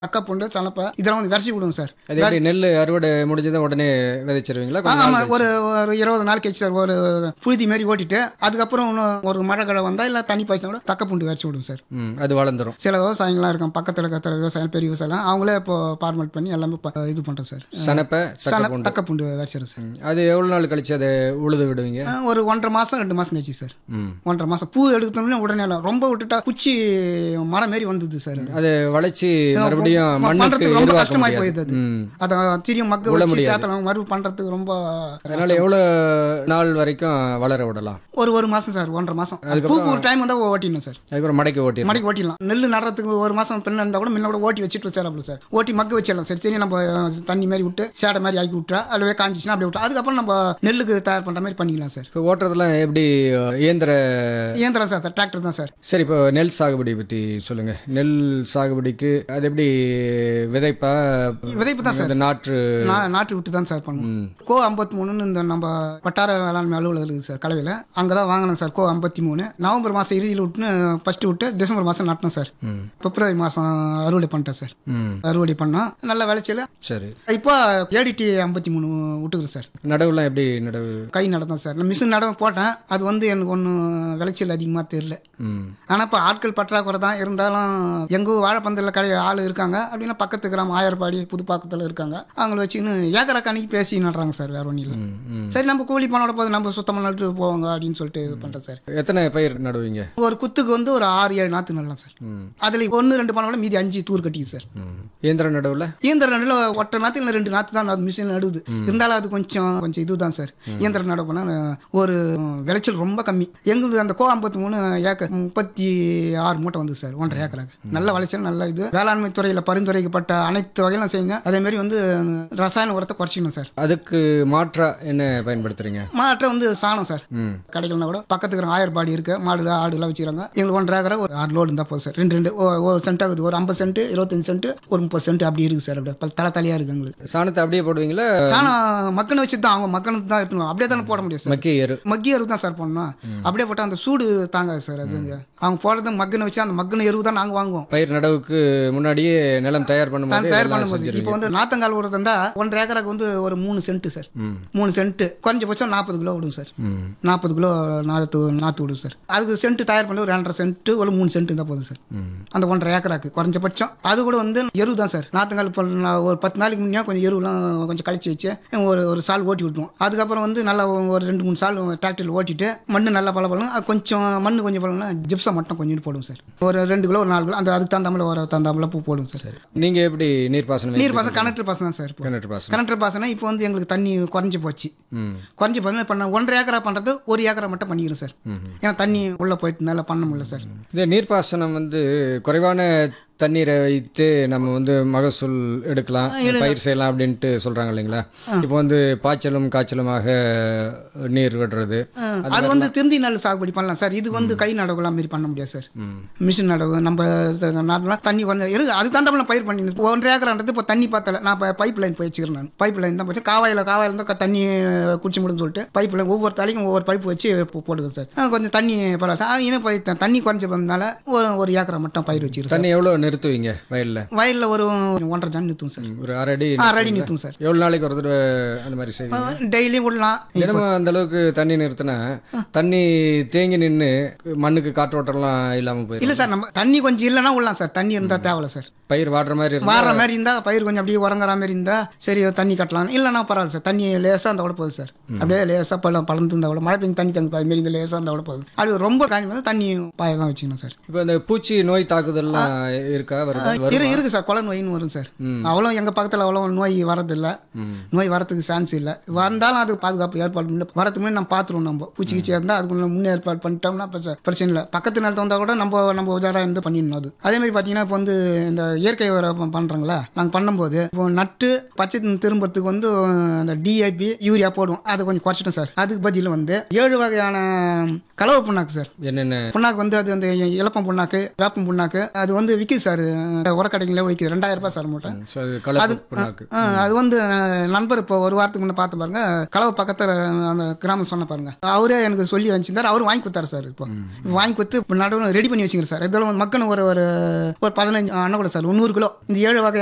அக்கா பூண்டு சலப்பை இதெல்லாம் வந்து விரச்சி விடுவோம் சார் அது எப்படி நெல் அறுவடை முடிஞ்சதும் உடனே விதைச்சிருவீங்களா ஆ, கொஞ்ச நாள் ஆமா கழிச்சு? ஒரு ஒரு இருபது நாள் கழிச்சு சார் ஒரு புழுதி மாரி ஓட்டிட்டு அதுக்கப்புறம் இன்னும் ஒரு மழை கடை வந்தா இல்ல தண்ணி பாய்ச்சினா கூட தக்க பூண்டு விரச்சி விடுவோம் சார் ம் அது வளர்ந்துரும் சில விவசாயிகள்லாம் இருக்காங்க பக்கத்தில் இருக்கிற விவசாயம் பெரிய விவசாயம் அவங்களே இப்போ ஃபார்மேட் பண்ணி எல்லாமே ப- இது பண்றோம் சார் சனப்பை சன தக்கப்பூண்டு தக்க பூண்டு விரச்சிடும் சார் ம். அது எவ்வளோ நாள் கழிச்சு அதை உழுது விடுவீங்க ஆ, ஒரு ஒன்றரை மாசம் ரெண்டு மாசம் கழிச்சு சார் ம் ஒன்றரை மாசம் பூ எடுத்தோம்னா உடனே எல்லாம் ரொம்ப விட்டுட்டா குச்சி மரம் மாரி வந்தது சார் அது. அது வளைச்சி மறுபடியும் ம- மண்ணுக்கு பண்றதுக்கு ரொம்ப எருவாக்க கஷ்டமாயி முடியாது. போயிடுது அது. ம். அதை திரும்பி மக்க உழ வச்சு முடியாது. சேத்தலாம் மறுபடியும் பண்றதுக்கு ரொம்ப அதனால எவ்வளோ நாள் வரைக்கும் வளர விடலாம் ஒரு ஒரு மாசம் சார் ஒன்றரை மாசம் பூக்கு ஒரு டைம் வந்தா ஓட்டிடணும் சார் அதுக்கப்புறம் மடக்கி ஓட்டி மடக்கி ஓட்டிடலாம் நெல் நடுறதுக்கு ஒரு மாசம் பெண்ணா இருந்தா கூட முன்ன கூட ஓட்டி வச்சுட்டு வச்சிடலாம் சார் ஓட்டி மக்க வச்சிடலாம் சரி சரி நம்ம அஹ், தண்ணி மாதிரி விட்டு சேடை மாதிரி ஆக்கி விட்டா அதுவே காஞ்சிச்சுன்னா அப்படியே விட்டா அதுக்கப்புறம் நம்ம நெல்லுக்கு தயார் பண்ற மாதிரி பண்ணிக்கலாம் சார் இப்போ ஓட்டுறதுலாம் எப்படி அஹ், இயந்திர இயந்திரம் சார் டிராக்டர் தான் சார் சரி இப்போ நெல் சாகுபடி பற்றி சொல்லுங்க நெல் சாகுபடிக்கு அது எப்படி விதைப்பா விதைப்பு தான் சார் இந்த நாற்று நா- நாட்டு விட்டு தான் சார் பண்ணுவோம் கோ ஐம்பத்தி மூணுன்னு இந்த நம்ம வட்டார வேளாண்மை அலுவலர் இருக்குது சார் கலவையில் அங்கே தான் வாங்கினேன் சார் கோ ஐம்பத்தி மூணு நவம்பர் மாதம் இறுதியில் விட்டுன்னு ஃபஸ்ட்டு விட்டு டிசம்பர் மாதம் நட்டினோம் சார் பிப்ரவரி மாதம் அறுவடை பண்ணிட்டேன் சார் ம் அறுவடை பண்ணோம் நல்ல விளைச்சல் சரி இப்போ ஏடிடி ஐம்பத்தி மூணு விட்டுக்குது சார் நடவுலாம் எப்படி நடவு கை நடந்தோம் சார் நான் மிஷின் நடவு போட்டேன் அது வந்து எனக்கு ஒன்றும் விளைச்சல் அதிகமாக தெரியல ம் ஆனால் இப்போ ஆட்கள் பற்றாக்குறை தான் இருந்தாலும் எங்கள் வாழைப்பந்தில் கடை ஆள் இருக்காங்க அப்படின்னா பக்கத்து கிராமம் ஆயர்பாடி புதுப்பாக்கத்தில் இருக்காங்க அவங்கள வச்சுன்னு ஏக்கரை கணக்கு பேசி நடுறாங்க சார் வேற ஒன்றும் இல்லை ம், ம். சரி நம்ம கூலி பண்ணோட போது நம்ம சுத்தமாக நட்டு போவாங்க அப்படின்னு சொல்லிட்டு இது பண்ணுறேன் சார் எத்தனை பயிர் நடுவீங்க ஒரு குத்துக்கு வந்து ஒரு ஆறு ஏழு நாற்று நடலாம் சார் ம் அதில் ஒன்று ரெண்டு பண்ண கூட மீதி அஞ்சு தூர் கட்டிக்கு சார் ம் இயந்திர நடுவில் இயந்திர நடுவில் ஒற்றை நாற்று இல்லை ரெண்டு நாற்று தான் அது மிஷின் நடுது இருந்தாலும் அது கொஞ்சம் கொஞ்சம் இதுதான் சார் இயந்திர நடு பண்ணால் ஒரு விளைச்சல் ரொம்ப கம்மி எங்களுக்கு அந்த கோ ஐம்பத்தி மூணு ஏக்கர் முப்பத்தி ஆறு மூட்டை வந்து சார் ஒன்றரை ஏக்கராக நல்ல விளைச்சல் நல்ல இது வேளாண்மை துறையில் பரிந்துரைக்கப்பட்ட அனைத்து வகையிலும் செய்யுங்க அதே மாதிரி வந்து ரசாயன உரத்தை குறைச்சிக்கணும் சார் அதுக்கு மாற்றா என்ன பயன்படுத்துறீங்க மாற்ற வந்து சாணம் சார் ம் கடைகள்னா கூட பக்கத்துக்கு ஒரு ஆயர்பாடி இருக்கு மாடு ஆடு எல்லாம் வச்சுக்கிறாங்க எங்களுக்கு ஒன்றரை ஏக்கரா ஒரு ஆறு லோடு இருந்தால் போதும் சார் ரெண்டு ரெண்டு ஒ- ஒரு சென்ட் ஆகுது ஒரு ஐம்பது சென்ட் இருபத்தஞ்சு சென்ட் ஒரு முப்பது சென்ட் அப்படி இருக்கு சார் அப்படியே பல தலை தலையாக இருக்கு எங்களுக்கு சாணத்தை அப்படியே போடுவீங்களா சாணம் மக்கனை வச்சு தான் அவங்க மக்கனுக்கு தான் இருக்கணும் அப்படியே தானே போட முடியும் சார் மக்கிய எரு மக்கிய எருவு தான் சார் பண்ணணும் அப்படியே போட்டால் அந்த சூடு தாங்காது சார் அது வந்து. அவங்க போடுறது மக்கனை வச்சு அந்த மக்கன எருவு தான் நாங்கள் வாங்குவோம் பயிர் நடவுக்கு முன்னாடியே நிலம் தயார் பண்ணும்போது நான் தயார் இதெல்லாம் பண்ணும்போது இப்போ செஞ்சிருவீங்க வந்து நாத்தங்கால் விடுறது இருந்தா ஒன்றரை ஏக்கராக்கு வந்து ஒரு மூணு சென்ட் சார் ம் மூணு சென்ட் குறைஞ்சபட்சம் நாற்பது கிலோ விடும் சார் ம் நாற்பது கிலோ நாற்று நாற்று விடும் சார் அதுக்கு சென்ட் தயார் பண்ணி ஒரு ரெண்டரை சென்ட் ஒரு மூணு சென்ட் இருந்தால் போதும் சார் ம் அந்த ஒன்றரை ஏக்கராக்கு குறைஞ்சபட்சம் அது கூட வந்து எருவு தான் சார் நாற்றுங்கால் இப்போ நான் ஒரு பத்து நாளைக்கு முன்னே கொஞ்சம் எருவுலாம் கொஞ்சம் கழிச்சு வச்சு ஒரு ஒரு சால் ஓட்டி விட்டுருவோம் அதுக்கப்புறம் வந்து நல்லா ஒரு ரெண்டு மூணு சால் டிராக்டரில் ஓட்டிட்டு மண் நல்லா பல பழம் அது கொஞ்சம் மண் கொஞ்சம் பழம்னா ஜிப்ஸை மட்டும் கொஞ்சம் போடுவோம் சார் ஒரு ரெண்டு கிலோ ஒரு நாலு கிலோ அந்த அதுக்கு தகுந்தாமல் ஒரு தகுந்தாமல் பூ போடுவோம் சார் சரி நீங்க எப்படி நீர்ப்பாசனம் நீர் பாசனம் கனெக்டர் பாசனம் தான் சார் இப்போ கிணற்று பாசனம் கனெக்டர் பாசனம் இப்போ வந்து எங்களுக்கு தண்ணி குறைஞ்சி போச்சு ம் குறைஞ்சி போச்சுன்னா இப்போ நான் ஒன்றரை ஏக்கரா பண்ணுறது ஒரு ஏக்கரா மட்டும் பண்ணிக்கிறேன் சார் ம் ஏன்னா தண்ணி உள்ளே போயிட்டு பண்ண முடியல சார் இந்த நீர்ப்பாசனம் வந்து குறைவான தண்ணீரை வைத்து நம்ம வந்து மகசூல் எடுக்கலாம் பயிர் செய்யலாம் அப்படின்ட்டு சொல்றாங்க இல்லைங்களா இப்போ வந்து பாய்ச்சலும் காய்ச்சலுமாக நீர் விடுறது அது வந்து திருந்தி நெல் சாகுபடி பண்ணலாம் சார் இது வந்து கை நடவுலாம் மாரி பண்ண முடியாது சார் ம் மிஷின் நடவு நம்ம நார்மலாக தண்ணி கொஞ்சம் இருக்கு அதுக்கு தகுந்த பயிர் பண்ணி ஒன்றரை ஏக்கரான்றது இப்போ தண்ணி பார்த்தல நான் இப்போ பைப் லைன் போய் வச்சுக்கிறேன் நான் பைப் லைன் தான் போச்சு காவாயில் காவாயில் இருந்தால் தண்ணி குடிச்சு முடியும்னு சொல்லிட்டு பைப் லைன் ஒவ்வொரு தலைக்கும் ஒவ்வொரு பைப் வச்சு போ- போடுது சார் ஆ, கொஞ்சம் தண்ணி பரவாயில்ல சார் இன்னும் போய் த- தண்ணி குறைஞ்சி வந்தனால ஒரு ஒரு ஏக்கரா மட்டும் பயிர் வச்சுக்கிறேன் தண்ணி எவ்வளோ நிறுத்துவீங்க வயலில் வயலில் ஒரு ஒன்றரை ஜன் நிறுத்தும் சார் ஒரு அரை அடி ஆ ரெடி நிறுத்தும் சார் எவ்வளோ நாளைக்கு ஒரு தடவை அந்த மாதிரி செய்வீங்க டெய்லியும் விடலாம் தினமும் அந்த அளவுக்கு தண்ணி நிறுத்தினா தண்ணி தேங்கி நின்று மண்ணுக்கு காற்றோட்டம்லாம் இல்லாமல் போயிடும் இல்லை சார் நம்ம தண்ணி கொஞ்சம் இல்லைன்னா விடலாம் சார் தண்ணி இருந்தால் தேவையில்ல சார் பயிர் வாடுற மாதிரி இருந்தா மாறுற மாதிரி இருந்தா பயிர் கொஞ்சம் அப்படியே உறங்குற மாதிரி இருந்தா சரி தண்ணி கட்டலாம் இல்லைன்னா பரவாயில்ல சார் தண்ணி லேசா இருந்தா கூட போகுது சார் அப்படியே லேசா பழம் பழந்து இருந்தா கூட மழை பெஞ்சு தண்ணி தங்கி அது மாரி இந்த லேசா இருந்தா கூட போகுது அப்படி ரொம்ப காஞ்சி வந்து தண்ணி பாய தான் வச்சுக்கணும் சார் இப்போ இந்த பூச்சி நோய் தாக்குதல்லாம் இருக்கா வருதா இரு வருமா? இருக்கு சார் கொலை நோயின்னு வரும் சார் ம். அவ்வளோ எங்க பக்கத்துல அவ்வளோ நோய் வரதில்ல ம். நோய் வரதுக்கு சான்ஸ் இல்லை வந்தாலும் அது பாதுகாப்பு ஏற்பாடு பண்ணி வரதுக்கு முன்னாடி நம்ம பார்த்துருவோம் நம்ம பூச்சி கீச்சி இருந்தால் அதுக்கு முன்ன முன்னே ஏற்பாடு பண்ணிட்டோம்னா பிரச்ச- பிரச்சனை இல்லை பக்கத்து நிலத்தை வந்தால் கூட நம்ம நம்ம உதாரணம் இருந்து பண்ணிடணும் அது அதே மாதிரி பார்த்தீங்கன்னா இப்போ வந்து இந்த இயற்கை உரம் பண்ணுறாங்களா நாங்கள் பண்ணும்போது இப்போ நட்டு பச்சை திரும்புறதுக்கு வந்து அந்த டிஐபி யூரியா போடுவோம் அதை கொஞ்சம் குறைச்சிட்டோம் சார் அதுக்கு பதில் வந்து ஏழு வகையான கலவை புண்ணாக்கு சார் என்னென்ன புண்ணாக்கு வந்து அது அந்த இலப்பம் புண்ணாக்கு வேப்பம் புண்ணாக்கு அது வந்து விற்கிது சார் உரக்கடைகளில் விற்கிது ரெண்டாயிரம் ரூபாய் சார் மூட்டை ஸோ அது கலப்பு புண்ணாக்கு ஆ, அது வந்து அஹ், நண்பர் இப்போ ஒரு வாரத்துக்கு முன்னே பார்த்து பாருங்க கலவை பக்கத்தில் அந்த கிராமம் சொன்ன பாருங்க அவரே எனக்கு சொல்லி வச்சிருந்தார் அவர் வாங்கி கொடுத்தாரு சார் இப்போ இப்போ வாங்கி கொடுத்து இப்போ நடுவில் ரெடி பண்ணி வச்சுக்கிறேன் சார் இதெல்லாம் மக்கள் ஒரு ஒரு ஒரு பதினஞ்சு அண்ணன் கூட சார் முந்நூறு கிலோ இந்த ஏழு வகை